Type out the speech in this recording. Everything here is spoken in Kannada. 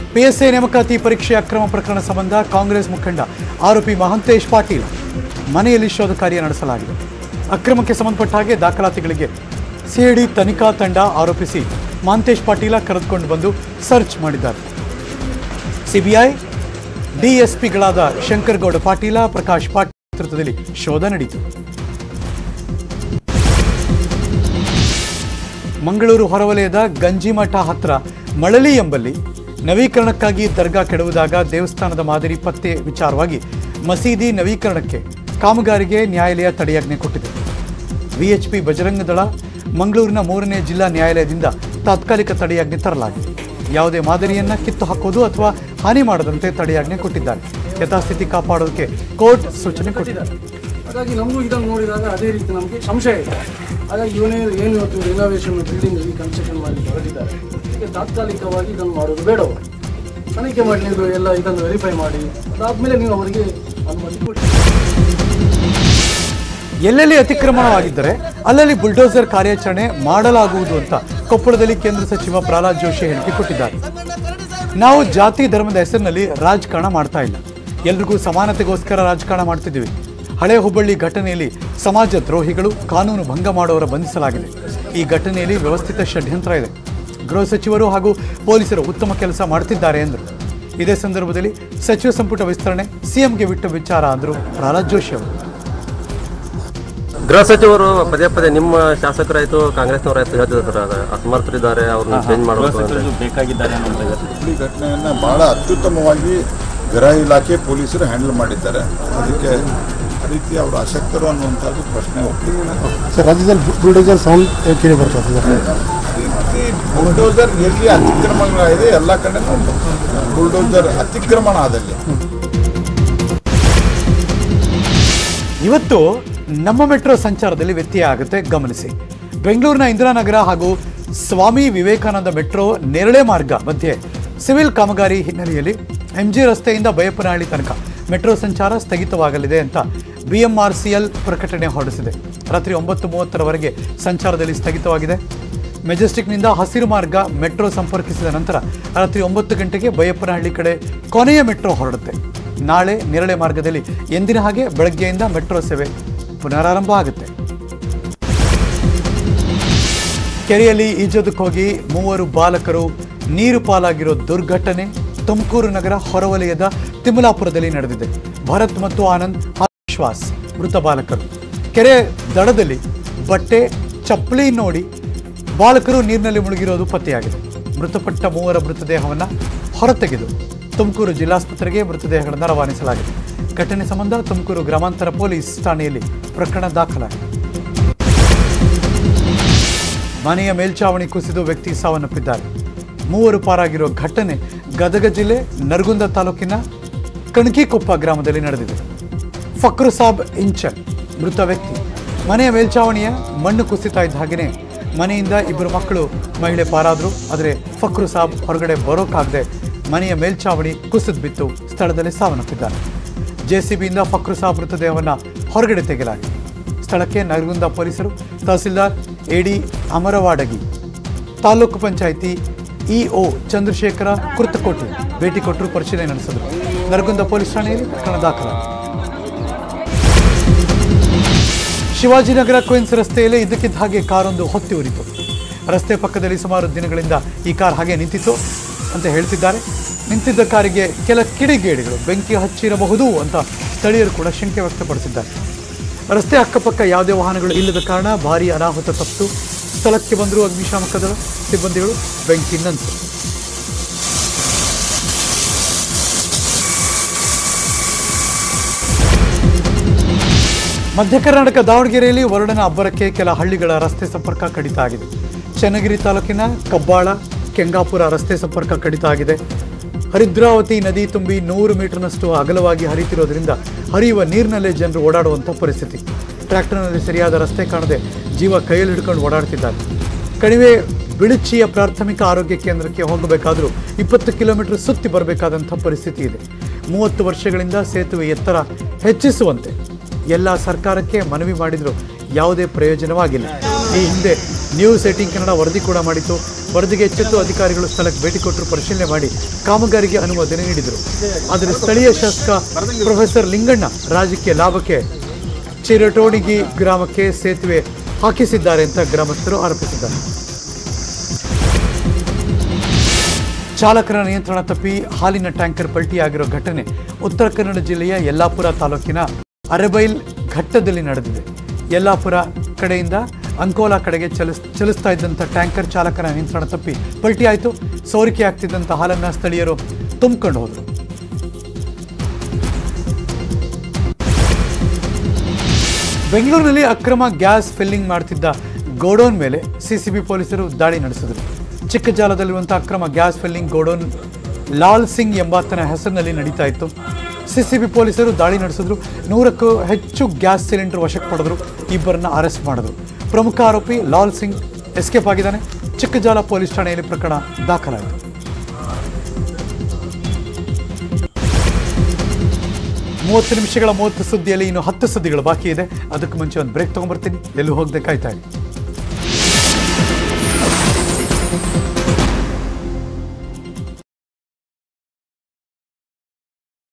ಪಿಎಸ್ಎ ನೇಮಕಾತಿ ಪರೀಕ್ಷೆ ಅಕ್ರಮ ಪ್ರಕರಣ ಸಂಬಂಧ ಕಾಂಗ್ರೆಸ್ ಮುಖಂಡ ಆರೋಪಿ ಮಹಂತೇಶ್ ಪಾಟೀಲ್ ಮನೆಯಲ್ಲಿ ಶೋಧ ಕಾರ್ಯ ನಡೆಸಲಾಗಿದೆ ಅಕ್ರಮಕ್ಕೆ ಸಂಬಂಧಪಟ್ಟ ಹಾಗೆ ದಾಖಲಾತಿಗಳಿಗೆ ಸಿಐಡಿ ತನಿಖಾ ತಂಡ ಆರೋಪಿಸಿ ಮಹಂತೇಶ್ ಪಾಟೀಲ ಕರೆದುಕೊಂಡು ಬಂದು ಸರ್ಚ್ ಮಾಡಿದ್ದಾರೆ ಸಿಬಿಐ ಡಿಎಸ್ಪಿಗಳಾದ ಶಂಕರಗೌಡ ಪಾಟೀಲ ಪ್ರಕಾಶ್ ಪಾಟೀಲ್ ನೇತೃತ್ವದಲ್ಲಿ ಶೋಧ ನಡೆಯಿತು ಮಂಗಳೂರು ಹೊರವಲಯದ ಗಂಜಿಮಠ ಹತ್ರ ಮಳಲಿ ಎಂಬಲ್ಲಿ ನವೀಕರಣಕ್ಕಾಗಿ ದರ್ಗಾ ಕೆಡವುದಾಗ ದೇವಸ್ಥಾನದ ಮಾದರಿ ಪತ್ತೆ ವಿಚಾರವಾಗಿ ಮಸೀದಿ ನವೀಕರಣಕ್ಕೆ ಕಾಮಗಾರಿಗೆ ನ್ಯಾಯಾಲಯ ತಡೆಯಾಜ್ಞೆ ಕೊಟ್ಟಿದೆ ವಿಎಚ್ಪಿ ಬಜರಂಗ ದಳ ಮಂಗಳೂರಿನ ಮೂರನೇ ಜಿಲ್ಲಾ ನ್ಯಾಯಾಲಯದಿಂದ ತಾತ್ಕಾಲಿಕ ತಡೆಯಾಜ್ಞೆ ತರಲಾಗಿದೆ ಯಾವುದೇ ಮಾದರಿಯನ್ನ ಕಿತ್ತು ಹಾಕೋದು ಅಥವಾ ಹಾನಿ ಮಾಡದಂತೆ ತಡೆಯಾಜ್ಞೆ ಕೊಟ್ಟಿದ್ದಾರೆ ಯಥಾಸ್ಥಿತಿ ಕಾಪಾಡೋದಕ್ಕೆ ಕೋರ್ಟ್ ಸೂಚನೆ ಕೊಟ್ಟಿದ್ದಾರೆ ಹಾಗಾಗಿ ನಮಗೂ ಇದನ್ನು ನೋಡಿದಾಗ ಅದೇ ರೀತಿ ನಮಗೆ ಸಂಶಯ ಇದೆ ಹಾಗಾಗಿ ಇವನೇ ಏನು ಇವತ್ತು ರಿನೋವೇಷನ್ ಬಿಲ್ಡಿಂಗ್ ಕನ್ಸ್ಟ್ರಕ್ಷನ್ ಮಾಡಿ ಹೊರಟಿದ್ದಾರೆ ಈಗ ತಾತ್ಕಾಲಿಕವಾಗಿ ಇದನ್ನು ಮಾಡೋದು ಬೇಡವು ತನಿಖೆ ಮಾಡಿ ನೀವು ಎಲ್ಲ ಇದನ್ನು ವೆರಿಫೈ ಮಾಡಿ ಅದಾದ್ಮೇಲೆ ನೀವು ಅವರಿಗೆ ಅನುಮತಿ ಕೊಡಿ ಎಲ್ಲೆಲ್ಲಿ ಅತಿಕ್ರಮಣವಾಗಿದ್ದರೆ ಅಲ್ಲಲ್ಲಿ ಬುಲ್ಡೋಸರ್ ಕಾರ್ಯಾಚರಣೆ ಮಾಡಲಾಗುವುದು ಅಂತ ಕೊಪ್ಪಳದಲ್ಲಿ ಕೇಂದ್ರ ಸಚಿವ ಪ್ರಹ್ಲಾದ್ ಜೋಶಿ ಹೇಳಿಕೆ ಕೊಟ್ಟಿದ್ದಾರೆ ನಾವು ಜಾತಿ ಧರ್ಮದ ಹೆಸರಿನಲ್ಲಿ ರಾಜಕಾರಣ ಮಾಡ್ತಾ ಇಲ್ಲ ಎಲ್ರಿಗೂ ಸಮಾನತೆಗೋಸ್ಕರ ರಾಜಕಾರಣ ಮಾಡ್ತಿದ್ದೀವಿ ಹಳೆ ಹುಬ್ಬಳ್ಳಿ ಘಟನೆಯಲ್ಲಿ ಸಮಾಜ ದ್ರೋಹಿಗಳು ಕಾನೂನು ಭಂಗ ಮಾಡುವವರ ಬಂಧಿಸಲಾಗಿದೆ ಈ ಘಟನೆಯಲ್ಲಿ ವ್ಯವಸ್ಥಿತ ಷಡ್ಯಂತ್ರ ಇದೆ ಗೃಹ ಸಚಿವರು ಹಾಗೂ ಪೊಲೀಸರು ಉತ್ತಮ ಕೆಲಸ ಮಾಡ್ತಿದ್ದಾರೆ ಎಂದರು ಇದೇ ಸಂದರ್ಭದಲ್ಲಿ ಸಚಿವ ಸಂಪುಟ ವಿಸ್ತರಣೆ ಸಿಎಂಗೆ ಬಿಟ್ಟ ವಿಚಾರ ಅಂದರು ಪ್ರಹ್ಲಾದ್ ಜೋಶಿ ಅವರು ಗೃಹ ಸಚಿವರು ಪದೇ ಪದೇ ನಿಮ್ಮ ಶಾಸಕರಾಯ್ತು ಕಾಂಗ್ರೆಸ್ನವರಾಯ್ತು ಹೇಳ್ತಿದ್ದಾರೆ ಸರ್ ಅದು ಅಸಮರ್ಥರಿದ್ದಾರೆ ಅವ್ರನ್ನ ಚೇಂಜ್ ಮಾಡಬೇಕು ಅಂತ ಬೇಕಾಗಿದ್ದಾರೆ ಅನ್ನೋದು ಈ ಘಟನೆಯನ್ನು ಬಹಳ ಅತ್ಯುತ್ತಮವಾಗಿ ಗೃಹ ಇಲಾಖೆ ಪೊಲೀಸರು ಹ್ಯಾಂಡಲ್ ಮಾಡಿದ್ದಾರೆ ಅದಕ್ಕೆ ಆ ರೀತಿ ಅವರು ಅಶಕ್ತರು ಅನ್ನುವಂಥದ್ದು ಪ್ರಶ್ನೆ ಹೋಗ್ತಿಲ್ಲ ಸರ್ ರಾಜ್ಯದಲ್ಲಿ ಬುಲ್ಡೋಸರ್ ಸೌಂಡ್ ಕೇಳಿ ಬರ್ತದೆ ಸರ್ ರೀತಿ ಬುಲ್ಡೋಸರ್ ಎಲ್ಲಿ ಅತಿಕ್ರಮಣಗಳಿದೆ ಎಲ್ಲ ಕಡೆನೂ ಬುಲ್ಡೋಸರ್ ಅತಿಕ್ರಮಣ ಆದಲ್ಲಿ ಇವತ್ತು ನಮ್ಮ ಮೆಟ್ರೋ ಸಂಚಾರದಲ್ಲಿ ವ್ಯತ್ಯಯ ಆಗುತ್ತೆ ಗಮನಿಸಿ ಬೆಂಗಳೂರಿನ ಇಂದಿರಾನಗರ ಹಾಗೂ ಸ್ವಾಮಿ ವಿವೇಕಾನಂದ ಮೆಟ್ರೋ ನೇರಳೆ ಮಾರ್ಗ ಮಧ್ಯೆ ಸಿವಿಲ್ ಕಾಮಗಾರಿ ಹಿನ್ನೆಲೆಯಲ್ಲಿ ಎಂಜಿ ರಸ್ತೆಯಿಂದ ಬೈಯಪ್ಪನಹಳ್ಳಿ ತನಕ ಮೆಟ್ರೋ ಸಂಚಾರ ಸ್ಥಗಿತವಾಗಲಿದೆ ಅಂತ ಬಿಎಂಆರ್ಸಿಎಲ್ ಪ್ರಕಟಣೆ ಹೊರಡಿಸಿದೆ ರಾತ್ರಿ ಒಂಬತ್ತು ಮೂವತ್ತರವರೆಗೆ ಸಂಚಾರದಲ್ಲಿ ಸ್ಥಗಿತವಾಗಿದೆ ಮೆಜೆಸ್ಟಿಕ್ನಿಂದ ಹಸಿರು ಮಾರ್ಗ ಮೆಟ್ರೋ ಸಂಪರ್ಕಿಸಿದ ನಂತರ ರಾತ್ರಿ ಒಂಬತ್ತು ಗಂಟೆಗೆ ಬೈಯಪ್ಪನಹಳ್ಳಿ ಕಡೆ ಕೊನೆಯ ಮೆಟ್ರೋ ಹೊರಡುತ್ತೆ ನಾಳೆ ನೇರಳೆ ಮಾರ್ಗದಲ್ಲಿ ಎಂದಿನ ಹಾಗೆ ಬೆಳಗ್ಗೆಯಿಂದ ಮೆಟ್ರೋ ಸೇವೆ ಪುನರಾರಂಭ ಆಗುತ್ತೆ ಕೆರೆಯಲ್ಲಿ ಈಜೋದಕ್ಕೆ ಹೋಗಿ ಮೂವರು ಬಾಲಕರು ನೀರು ಪಾಲಾಗಿರೋ ದುರ್ಘಟನೆ ತುಮಕೂರು ನಗರ ಹೊರವಲಯದ ತಿಮಲಾಪುರದಲ್ಲಿ ನಡೆದಿದೆ ಭರತ್ ಮತ್ತು ಆನಂದ್ ವಿಶ್ವಾಸ್ ಮೃತ ಬಾಲಕರು ಕೆರೆ ದಡದಲ್ಲಿ ಬಟ್ಟೆ ಚಪ್ಪಲಿ ನೋಡಿ ಬಾಲಕರು ನೀರಿನಲ್ಲಿ ಮುಳುಗಿರೋದು ಪತ್ತೆಯಾಗಿದೆ ಮೃತಪಟ್ಟ ಮೂವರ ಮೃತದೇಹವನ್ನು ಹೊರತೆಗೆದು ತುಮಕೂರು ಜಿಲ್ಲಾಸ್ಪತ್ರೆಗೆ ಮೃತದೇಹಗಳನ್ನು ರವಾನಿಸಲಾಗಿದೆ ಘಟನೆ ಸಂಬಂಧ ತುಮಕೂರು ಗ್ರಾಮಾಂತರ ಪೊಲೀಸ್ ಠಾಣೆಯಲ್ಲಿ ಪ್ರಕರಣ ದಾಖಲಾಗಿದೆ ಮನೆಯ ಮೇಲ್ಚಾವಣಿ ಕುಸಿದು ವ್ಯಕ್ತಿ ಸಾವನ್ನಪ್ಪಿದ್ದಾರೆ ಮೂವರು ಪಾರಾಗಿರೋ ಘಟನೆ ಗದಗ ಜಿಲ್ಲೆ ನರಗುಂದ ತಾಲೂಕಿನ ಕಣಕಿಕೊಪ್ಪ ಗ್ರಾಮದಲ್ಲಿ ನಡೆದಿದೆ ಫಕ್ರು ಸಾಬ್ ಇಂಚಲ್ ಮೃತ ವ್ಯಕ್ತಿ ಮನೆಯ ಮೇಲ್ಚಾವಣಿಯ ಮಣ್ಣು ಕುಸಿತಾ ಇದ್ದ ಹಾಗೆಯೇ ಮನೆಯಿಂದ ಇಬ್ಬರು ಮಕ್ಕಳು ಮಹಿಳೆ ಪಾರಾದರು ಆದರೆ ಫಕ್ರು ಸಾಬ್ ಹೊರಗಡೆ ಬರೋಕ್ಕಾಗದೆ ಮನೆಯ ಮೇಲ್ಚಾವಣಿ ಕುಸಿದು ಬಿತ್ತು ಸ್ಥಳದಲ್ಲಿ ಸಾವನ್ನಪ್ಪಿದ್ದಾರೆ ಜೆಸಿಬಿಯಿಂದ ಫಕ್ರು ಸಾಬ್ ಮೃತದೇಹವನ್ನು ಹೊರಗಡೆ ತೆಗೆಯಲಾಗಿದೆ ಸ್ಥಳಕ್ಕೆ ನರಗುಂದ ಪೊಲೀಸರು ತಹಸೀಲ್ದಾರ್ ಎಡಿ ಅಮರವಾಡಗಿ ತಾಲೂಕು ಪಂಚಾಯಿತಿ ಇಒ ಚಂದ್ರಶೇಖರ ಕುರ್ತಕೋಟೆ ಭೇಟಿ ಕೊಟ್ಟರು ಪರಿಶೀಲನೆ ನಡೆಸಿದರು ನರಗುಂದ ಪೊಲೀಸ್ ಠಾಣೆಯಲ್ಲಿ ಪ್ರಕರಣ ದಾಖಲಾಗಿದೆ ಶಿವಾಜಿನಗರ ಕ್ವೀನ್ಸ್ ರಸ್ತೆಯಲ್ಲಿ ಇದ್ದಕ್ಕಿದ್ದ ಹಾಗೆ ಕಾರೊಂದು ಹೊತ್ತಿ ಉರಿತು ರಸ್ತೆ ಪಕ್ಕದಲ್ಲಿ ಸುಮಾರು ದಿನಗಳಿಂದ ಈ ಕಾರ್ ಹಾಗೆ ನಿಂತಿತ್ತು ಅಂತ ಹೇಳ್ತಿದ್ದಾರೆ ನಿಂತಿದ್ದ ಕಾರಿಗೆ ಕೆಲ ಕಿಡಿಗೇಡಿಗಳು ಬೆಂಕಿ ಹಚ್ಚಿರಬಹುದು ಅಂತ ಸ್ಥಳೀಯರು ಕೂಡ ಶಂಕೆ ವ್ಯಕ್ತಪಡಿಸಿದ್ದಾರೆ ರಸ್ತೆ ಅಕ್ಕಪಕ್ಕ ಯಾವುದೇ ವಾಹನಗಳು ಇಲ್ಲದ ಕಾರಣ ಭಾರೀ ಅನಾಹುತ ತಪ್ಪಿತು ಸ್ಥಳಕ್ಕೆ ಬಂದರೂ ಅಗ್ನಿಶಾಮಕ ದಳ ಸಿಬ್ಬಂದಿಗಳು ಬೆಂಕಿ ನಂತು ಮಧ್ಯ ಕರ್ನಾಟಕ ದಾವಣಗೆರೆಯಲ್ಲಿ ವರುಣನ ಅಬ್ಬರಕ್ಕೆ ಕೆಲ ಹಳ್ಳಿಗಳ ರಸ್ತೆ ಸಂಪರ್ಕ ಕಡಿತ ಆಗಿದೆ ಚನ್ನಗಿರಿ ತಾಲೂಕಿನ ಕಬ್ಬಾಳ ಕೆಂಗಾಪುರ ರಸ್ತೆ ಸಂಪರ್ಕ ಕಡಿತ ಆಗಿದೆ ಹರಿದ್ರಾವತಿ ನದಿ ತುಂಬಿ ನೂರು ಮೀಟರ್ನಷ್ಟು ಅಗಲವಾಗಿ ಹರಿತಿರೋದ್ರಿಂದ ಹರಿಯುವ ನೀರಿನಲ್ಲೇ ಜನರು ಓಡಾಡುವಂಥ ಪರಿಸ್ಥಿತಿ ಟ್ರ್ಯಾಕ್ಟರ್ನಲ್ಲಿ ಸರಿಯಾದ ರಸ್ತೆ ಕಾಣದೆ ಜೀವ ಕೈಯಲ್ಲಿ ಹಿಡ್ಕೊಂಡು ಓಡಾಡ್ತಿದ್ದಾರೆ ಕಣಿವೆ ಬಿಳಿಚಿಯ ಪ್ರಾಥಮಿಕ ಆರೋಗ್ಯ ಕೇಂದ್ರಕ್ಕೆ ಹೋಗಬೇಕಾದರೂ ಇಪ್ಪತ್ತು ಕಿಲೋಮೀಟರ್ ಸುತ್ತಿ ಬರಬೇಕಾದಂಥ ಪರಿಸ್ಥಿತಿ ಇದೆ ಮೂವತ್ತು ವರ್ಷಗಳಿಂದ ಸೇತುವೆ ಎತ್ತರ ಹೆಚ್ಚಿಸುವಂತೆ ಎಲ್ಲ ಸರ್ಕಾರಕ್ಕೆ ಮನವಿ ಮಾಡಿದರೂ ಯಾವುದೇ ಪ್ರಯೋಜನವಾಗಿಲ್ಲ ಈ ಹಿಂದೆ ನ್ಯೂಸ್ ಏಟಿಂಗ್ ಕನ್ನಡ ವರದಿ ಕೂಡ ಮಾಡಿತ್ತು ವರದಿಗೆ ಎಚ್ಚೆತ್ತು ಅಧಿಕಾರಿಗಳು ಸ್ಥಳಕ್ಕೆ ಭೇಟಿ ಕೊಟ್ಟರು ಪರಿಶೀಲನೆ ಮಾಡಿ ಕಾಮಗಾರಿಗೆ ಅನುಮೋದನೆ ನೀಡಿದರು ಆದರೆ ಸ್ಥಳೀಯ ಶಾಸಕ ಪ್ರೊಫೆಸರ್ ಲಿಂಗಣ್ಣ ರಾಜಕೀಯ ಲಾಭಕ್ಕೆ ಚಿರಟೋಣಿಗಿ ಗ್ರಾಮಕ್ಕೆ ಸೇತುವೆ ಹಾಕಿಸಿದ್ದಾರೆ ಅಂತ ಗ್ರಾಮಸ್ಥರು ಆರೋಪಿಸಿದ್ದಾರೆ ಚಾಲಕರ ನಿಯಂತ್ರಣ ತಪ್ಪಿ ಹಾಲಿನ ಟ್ಯಾಂಕರ್ ಪಲ್ಟಿಯಾಗಿರೋ ಘಟನೆ ಉತ್ತರ ಕನ್ನಡ ಜಿಲ್ಲೆಯ ಯಲ್ಲಾಪುರ ತಾಲೂಕಿನ ಅರೆಬೈಲ್ ಘಟ್ಟದಲ್ಲಿ ನಡೆದಿದೆ ಯಲ್ಲಾಪುರ ಕಡೆಯಿಂದ ಅಂಕೋಲಾ ಕಡೆಗೆ ಚಲಿಸ್ ಚಲಿಸ್ತಾ ಇದ್ದಂಥ ಟ್ಯಾಂಕರ್ ಚಾಲಕನ ನಿಯಂತ್ರಣ ತಪ್ಪಿ ಪಲ್ಟಿ ಆಯಿತು ಸೋರಿಕೆ ಆಗ್ತಿದ್ದಂಥ ಹಾಲನ್ನು ಸ್ಥಳೀಯರು ತುಂಬಿಕೊಂಡು ಹೋದರು ಬೆಂಗಳೂರಿನಲ್ಲಿ ಅಕ್ರಮ ಗ್ಯಾಸ್ ಫಿಲ್ಲಿಂಗ್ ಮಾಡ್ತಿದ್ದ ಗೋಡೌನ್ ಮೇಲೆ ಸಿಸಿಬಿ ಪೊಲೀಸರು ದಾಳಿ ನಡೆಸಿದರು ಚಿಕ್ಕಜಾಲದಲ್ಲಿರುವಂಥ ಅಕ್ರಮ gas filling godown Lal Singh ಎಂಬಾತನ ಹೆಸರಿನಲ್ಲಿ ನಡೀತಾ ಇತ್ತು ಸಿಸಿಬಿ ಪೊಲೀಸರು ದಾಳಿ ನಡೆಸಿದ್ರು ನೂರಕ್ಕೂ ಹೆಚ್ಚು ಗ್ಯಾಸ್ ಸಿಲಿಂಡರ್ ವಶಕ್ಕೆ ಪಡೆದ್ರು ಇಬ್ಬರನ್ನ ಅರೆಸ್ಟ್ ಮಾಡಿದ್ರು ಪ್ರಮುಖ ಆರೋಪಿ ಲಾಲ್ ಸಿಂಗ್ ಎಸ್ಕೇಪ್ ಆಗಿದ್ದಾನೆ ಚಿಕ್ಕಜಾಲ ಪೊಲೀಸ್ ಠಾಣೆಯಲ್ಲಿ ಪ್ರಕರಣ ದಾಖಲಾಯಿತು ಮೂವತ್ತು ನಿಮಿಷಗಳ ಮೂವತ್ತು ಸುದ್ದಿಯಲ್ಲಿ ಇನ್ನು ಹತ್ತು ಸುದ್ದಿಗಳು ಬಾಕಿ ಇದೆ ಅದಕ್ಕೆ ಮುಂಚೆ ಒಂದು ಬ್ರೇಕ್ ತೊಗೊಂಬರ್ತೀನಿ ಎಲ್ಲೂ ಹೋಗದೆ ಕಾಯ್ತಾ ಇರಿ